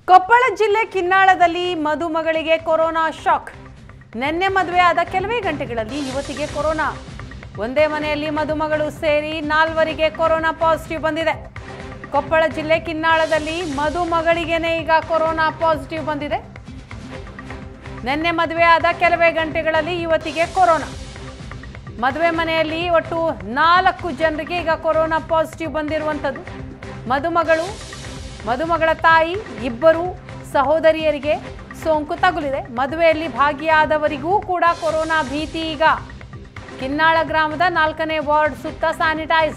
ಕೊಪ್ಪಳ ಜಿಲ್ಲೆ ಕಿನ್ನಾಳದಲ್ಲಿ ಮದುಮಗಳಿಗೆ corona shock ನಿನ್ನೆ ಮದುವೆ ಆದ ಕೆಲವೇ ಗಂಟೆಗಳಲ್ಲಿ ಯುವತಿಗೆ ಕೊರೋನಾ ಒಂದೇ ಮನೆಯಲ್ಲಿ ಮದುಮಗಳು ಸೇರಿ ನಾಲ್ವರಿಗೆ ಕೊರೋನಾ ಪಾಸಿಟಿವ್ ಬಂದಿದೆ ಕೊಪ್ಪಳ ಜಿಲ್ಲೆ ಕಿನ್ನಾಳದಲ್ಲಿ ಮದುಮಗಳಿಗೇನೆ ಈಗ ಕೊರೋನಾ ಪಾಸಿಟಿವ್ ಬಂದಿದೆ ನಿನ್ನೆ ಮದುವೆ ಆದ ಕೆಲವೇ ಗಂಟೆಗಳಲ್ಲಿ ಯುವತಿಗೆ ಕೊರೋನಾ ಮದುವೆ ಮನೆಯಲ್ಲಿ ಒಟ್ಟು ನಾಲ್ಕು ಜನರಿಗೆ ಈಗ ಕೊರೋನಾ ಪಾಸಿಟಿವ್ ಬಂದಿರುವಂಥದ್ದು ಮದುಮಗಳು ಮದುಮಗಳ ತಾಯಿ ಇಬ್ಬರು ಸಹೋದರಿಯರಿಗೆ ಸೋಂಕು ತಗುಲಿದೆ ಮದುವೆಯಲ್ಲಿ ಭಾಗಿಯಾದವರಿಗೂ ಕೂಡ ಕೊರೋನಾ ಭೀತಿ ಈಗ ಕಿನ್ನಾಳ ಗ್ರಾಮದ ನಾಲ್ಕನೇ ವಾರ್ಡ್ ಸುತ್ತ ಸ್ಯಾನಿಟೈಸ್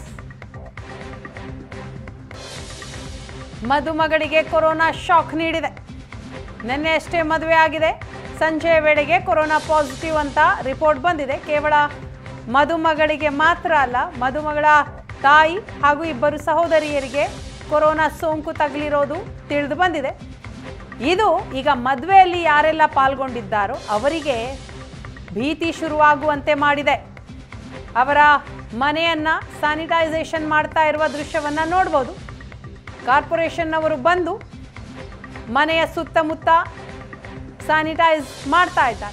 ಮದುಮಗಳಿಗೆ ಕೊರೋನಾ ಶಾಕ್ ನೀಡಿದೆ ನಿನ್ನೆ ಅಷ್ಟೇ ಮದುವೆ ಆಗಿದೆ ಸಂಜೆಯ ವೇಳೆಗೆ ಕೊರೋನಾ ಪಾಸಿಟಿವ್ ಅಂತ ರಿಪೋರ್ಟ್ ಬಂದಿದೆ ಕೇವಲ ಮದುಮಗಳಿಗೆ ಮಾತ್ರ ಅಲ್ಲ ಮದುಮಗಳ ತಾಯಿ ಹಾಗೂ ಇಬ್ಬರು ಸಹೋದರಿಯರಿಗೆ ಕೊರೋನಾ ಸೋಂಕು ತಗುಲಿರೋದು ತಿಳಿದು ಬಂದಿದೆ ಇದು ಈಗ ಮದುವೆಯಲ್ಲಿ ಯಾರೆಲ್ಲ ಪಾಲ್ಗೊಂಡಿದ್ದಾರೋ ಅವರಿಗೆ ಭೀತಿ ಶುರುವಾಗುವಂತೆ ಮಾಡಿದೆ ಅವರ ಮನೆಯನ್ನ ಸ್ಯಾನಿಟೈಸೇಷನ್ ಮಾಡ್ತಾ ಇರುವ ದೃಶ್ಯವನ್ನ ನೋಡ್ಬೋದು ಕಾರ್ಪೊರೇಷನ್ನವರು ಬಂದು ಮನೆಯ ಸುತ್ತಮುತ್ತ ಸ್ಯಾನಿಟೈಸ್ ಮಾಡ್ತಾ ಇದ್ದಾರೆ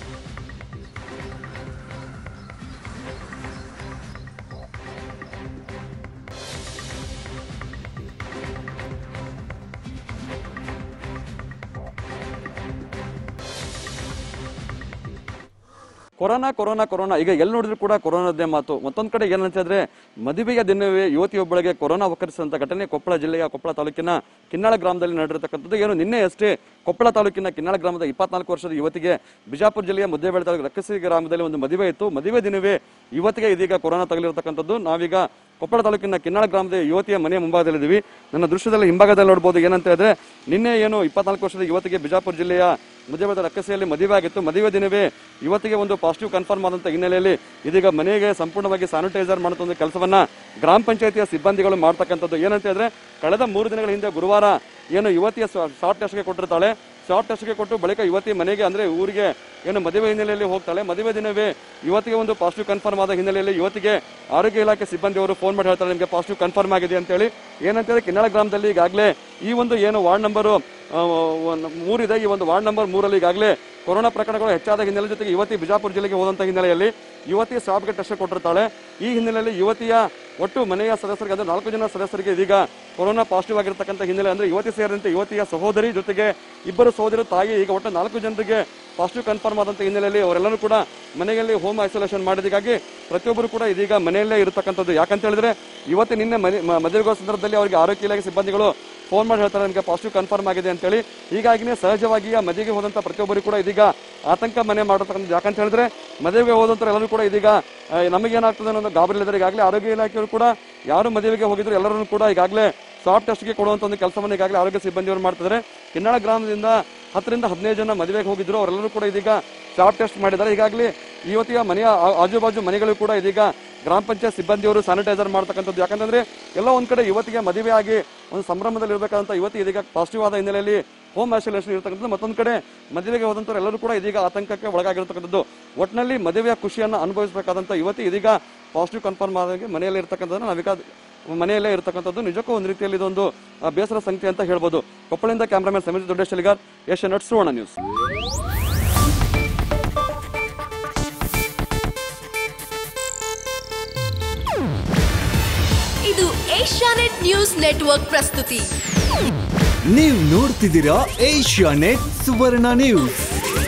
ಕೊರೋನಾ ಕೊರೋನಾ ಕೊರೋನಾ ಈಗ ಎಲ್ಲಿ ನೋಡಿದ್ರು ಕೂಡ ಕೊರೋನಾದೇ ಮಾತು ಮತ್ತೊಂದ್ ಕಡೆ ಏನಂತ ಹೇಳಿದ್ರೆ ಮದುವೆಯ ದಿನವೇ ಯುವತಿಯೊಬ್ಬಳಿಗೆ ಕೊರೋನಾ ಒಕ್ಕರಿಸಿದಂತ ಘಟನೆ ಕೊಪ್ಪಳ ಜಿಲ್ಲೆಯ ಕೊಪ್ಪಳ ತಾಲೂಕಿನ ಕಿನ್ನಾಳ ಗ್ರಾಮದಲ್ಲಿ ನಡೆದಿರತಕ್ಕಂಥದ್ದು ಏನು ನಿನ್ನೆ ಅಷ್ಟೇ ಕೊಪ್ಪಳ ತಾಲೂಕಿನ ಕಿನ್ನಾಳ ಗ್ರಾಮದ ಇಪ್ಪತ್ನಾಲ್ಕು ವರ್ಷದ ಯುವತಿಗೆ ಬಿಜಾಪುರ ಜಿಲ್ಲೆಯ ಮುದ್ದೇಬೇಳೆ ತಾಲೂಕು ರಕ್ಕಸಿ ಗ್ರಾಮದಲ್ಲಿ ಒಂದು ಮದುವೆ ಇತ್ತು ಮದುವೆ ದಿನವೇ ಯುವತಿಗೆ ಇದೀಗ ಕೊರೋನಾ ತಗಲಿರತಕ್ಕಂಥದ್ದು ನಾವೀಗ ಕೊಪ್ಪಳ ತಾಲೂಕಿನ ಕಿನ್ನಾಳ ಗ್ರಾಮದ ಯುವತಿಯ ಮನೆಯ ಮುಂಭಾಗದಲ್ಲಿದ್ದೀವಿ ನನ್ನ ದೃಶ್ಯದಲ್ಲಿ ಹಿಂಭಾಗದಲ್ಲಿ ನೋಡಬಹುದು ಏನಂತ ಹೇಳಿದ್ರೆ ನಿನ್ನೆ ಏನು ಇಪ್ಪತ್ನಾಲ್ಕು ವರ್ಷದ ಯುವತಿಗೆ ಬಿಜಾಪುರ ಜಿಲ್ಲೆಯ ಮುದ್ದೇಬೇಳೆ ರಕ್ಕಸಿಯಲ್ಲಿ ಮದುವೆ ಆಗಿತ್ತು ಮದುವೆ ದಿನವೇ ಯುವತಿಗೆ ಒಂದು ಪಾಸಿಟಿವ್ ಕನ್ಫರ್ಮ್ ಆದಂತ ಹಿನ್ನೆಲೆಯಲ್ಲಿ ಇದೀಗ ಮನೆಗೆ ಸಂಪೂರ್ಣವಾಗಿ ಸ್ಯಾನಿಟೈಸರ್ ಮಾಡುತ್ತ ಒಂದು ಕೆಲಸವನ್ನ ಗ್ರಾಮ ಪಂಚಾಯತಿಯ ಸಿಬ್ಬಂದಿಗಳು ಮಾಡ್ತಕ್ಕಂಥದ್ದು ಏನಂತ ಹೇಳಿದ್ರೆ ಕಳೆದ ಮೂರು ದಿನಗಳ ಹಿಂದೆ ಗುರುವಾರ ಏನು ಯುವತಿಯ ಶಾರ್ಟ್ ಟೆಸ್ಟ್ಗೆ ಕೊಟ್ಟಿರ್ತಾಳೆ ಶಾರ್ಟ್ ಟೆಸ್ಟ್ಗೆ ಕೊಟ್ಟು ಬಳಿಕ ಯುವತಿ ಮನೆಗೆ ಅಂದ್ರೆ ಊರಿಗೆ ಏನು ಮದುವೆ ಹಿನ್ನೆಲೆಯಲ್ಲಿ ಹೋಗ್ತಾಳೆ ಮದುವೆ ದಿನವೇ ಯುವತಿಗೆ ಒಂದು ಪಾಸಿಟಿವ್ ಕನ್ಫರ್ಮ್ ಆದ ಹಿನ್ನೆಲೆಯಲ್ಲಿ ಯುವತಿಗೆ ಆರೋಗ್ಯ ಇಲಾಖೆ ಸಿಬ್ಬಂದಿಯವರು ಫೋನ್ ಮಾಡಿ ಹೇಳ್ತಾರೆ ನಿಮಗೆ ಪಾಸಿಟಿವ್ ಕನ್ಫರ್ಮ್ ಆಗಿದೆ ಅಂತೇಳಿ ಏನಂತ ಹೇಳಿದ್ರೆ ಕಿನ್ನಾಳ ಗ್ರಾಮದಲ್ಲಿ ಈಗಾಗಲೇ ಈ ಒಂದು ಏನು ವಾರ್ಡ್ ನಂಬರು ಮೂರಿದೆ ಈ ಒಂದು ವಾರ್ಡ್ ನಂಬರ್ ಮೂರಲ್ಲಿ ಈಗಾಗಲೇ ಕೊರೋನಾ ಪ್ರಕರಣಗಳು ಹೆಚ್ಚಾದ ಹಿನ್ನೆಲೆ ಜೊತೆಗೆ ಯುವತಿ ಬಿಜಾಪುರ ಜಿಲ್ಲೆಗೆ ಹೋದಂತ ಹಿನ್ನೆಲೆಯಲ್ಲಿ ಯುವತಿ ಸ್ವಾಬ್ಗೆ ಟೆಸ್ಟ್ ಕೊಟ್ಟಿರ್ತಾಳೆ ಈ ಹಿನ್ನೆಲೆಯಲ್ಲಿ ಯುವತಿಯ ಒಟ್ಟು ಮನೆಯ ಸದಸ್ಯರಿಗೆ ಅಂದ್ರೆ ನಾಲ್ಕು ಜನ ಸದಸ್ಯರಿಗೆ ಇದೀಗ ಕೊರೋನಾ ಪಾಸಿಟಿವ್ ಆಗಿರ್ತಕ್ಕಂಥ ಹಿನ್ನೆಲೆ ಅಂದ್ರೆ ಯುವತಿ ಸೇರಿದಂತೆ ಯುವತಿಯ ಸಹೋದರಿ ಜೊತೆಗೆ ಇಬ್ಬರು ಸಹೋದರಿ ತಾಯಿ ಈಗ ಒಟ್ಟು ನಾಲ್ಕು ಜನರಿಗೆ ಪಾಸಿಟಿವ್ ಕನ್ಫರ್ಮ್ ಆದಂತ ಹಿನ್ನೆಲೆಯಲ್ಲಿ ಅವರೆಲ್ಲರೂ ಕೂಡ ಮನೆಯಲ್ಲಿ ಹೋಮ್ ಐಸೋಲೇಷನ್ ಮಾಡಿದಾಗಿ ಪ್ರತಿಯೊಬ್ಬರು ಕೂಡ ಇದೀಗ ಮನೆಯಲ್ಲೇ ಇರತಕ್ಕಂಥದ್ದು ಯಾಕಂತ ಹೇಳಿದ್ರೆ ಇವತ್ತು ನಿನ್ನೆ ಮನೆ ಮ- ಮದುವೆಗೋ ಸಂದರ್ಭದಲ್ಲಿ ಅವರಿಗೆ ಆರೋಗ್ಯ ಇಲಾಖೆ ಸಿಬ್ಬಂದಿಗಳು ಫೋನ್ ಮಾಡಿ ಹೇಳ್ತಾರೆ ನನಗೆ ಪಾಸಿಟಿವ್ ಕನ್ಫರ್ಮ್ ಆಗಿದೆ ಅಂತೇಳಿ ಹೀಗಾಗಿನೇ ಸಹಜವಾಗಿ ಆ ಮದುವೆಗೆ ಹೋದಂತ ಪ್ರತಿಯೊಬ್ಬರು ಕೂಡ ಇದೀಗ ಆತಂಕ ಮನೆ ಮಾಡತಕ್ಕಂಥದ್ದು ಯಾಕಂತ ಹೇಳಿದ್ರೆ ಮದುವೆಗೆ ಹೋದಂತ ಎಲ್ಲರೂ ಕೂಡ ಇದೀಗ ಆ, ನಮಗೇನಾಗ್ತದೆ ಅನ್ನೋ ಗಾಬರಿಲಿದ್ದಾರೆ ಈಗಾಗಲೇ ಆರೋಗ್ಯ ಇಲಾಖೆಯವರು ಕೂಡ ಯಾರು ಮದುವೆಗೆ ಹೋಗಿದ್ರು ಎಲ್ಲರನ್ನು ಕೂಡ ಈಗಾಗಲೇ ಸಾಫ್ಟ್ ಟೆಸ್ಟ್ಗೆ ಕೊಡುವಂತ ಒಂದು ಕೆಲಸವನ್ನು ಈಗಾಗಲೇ ಆರೋಗ್ಯ ಸಿಬ್ಬಂದಿಯವರು ಮಾಡ್ತಿದ್ದಾರೆ ಕಿನ್ನಾಳ ಗ್ರಾಮದಿಂದ ಹತ್ತರಿಂದ ಹದಿನೈದು ಜನ ಮದುವೆಗೆ ಹೋಗಿದ್ರು ಅವರೆಲ್ಲರೂ ಕೂಡ ಇದೀಗ ಸಾಫ್ಟ್ ಟೆಸ್ಟ್ ಮಾಡಿದ್ದಾರೆ ಈಗಾಗಲೇ ಯುವತಿಯ ಮನೆಯ ಆ- ಆಜುಬಾಜು ಮನೆಗಳು ಕೂಡ ಇದೀಗ ಗ್ರಾಮ ಪಂಚಾಯತ್ ಸಿಬ್ಬಂದಿಯವರು ಸ್ಯಾನಿಟೈಸರ್ ಮಾಡ್ತಕ್ಕಂಥದ್ದು ಯಾಕಂತಂದ್ರೆ ಎಲ್ಲ ಒಂದ್ ಕಡೆ ಯುವತಿಗೆ ಮದುವೆ ಆಗಿ ಒಂದು ಸಂಭ್ರಮದಲ್ಲಿ ಇರಬೇಕಾದಂತ ಯುವತಿ ಇದೀಗ ಪಾಸಿಟಿವ್ ಆದ ಹಿನ್ನೆಲೆಯಲ್ಲಿ ಹೋಮ್ ಐಸೋಲೇಷನ್ ಇರತಕ್ಕಂಥದ್ದು ಮತ್ತೊಂದು ಕಡೆ ಮದುವೆಗೆ ಹೋದಂತವ್ರು ಎಲ್ಲರೂ ಕೂಡ ಇದೀಗ ಆತಂಕಕ್ಕೆ ಒಳಗಾಗಿರ್ತಕ್ಕಂಥದ್ದು ಒಟ್ಟಿನಲ್ಲಿ ಮದುವೆಯ ಖುಷಿಯನ್ನ ಅನುಭವಿಸಬೇಕಾದಂತ ಯುವತಿ ಇದೀಗ ಪಾಸಿಟಿವ್ ಕನ್ಫರ್ಮ್ ಆದಾಗೆ ಮನೆಯಲ್ಲಿ ಇರ್ತಕ್ಕಂಥದ್ದನ್ನ ನಾವೀಗ ಮನೆಯಲ್ಲೇ ಇರತಕ್ಕಂಥದ್ದು ನಿಜಕ್ಕೂ ಒಂದು ರೀತಿಯಲ್ಲಿ ಇದೊಂದು ಆ, ಬೇಸರ ಸಂಖ್ಯೆ ಅಂತ ಹೇಳ್ಬೋದು ಕೊಪ್ಪಳದಿಂದ cameraman Samiti Doddeshaligar Asianet Suvarna news ಇದು ಏಷ್ಯಾನೆಟ್ ನ್ಯೂಸ್ ನೆಟ್ವರ್ಕ್ ಪ್ರಸ್ತುತಿ ನೀವು ನೋಡ್ತಿದ್ದೀರಾ ಏಷ್ಯಾ ನೆಟ್ ಸುವರ್ಣ ನ್ಯೂಸ್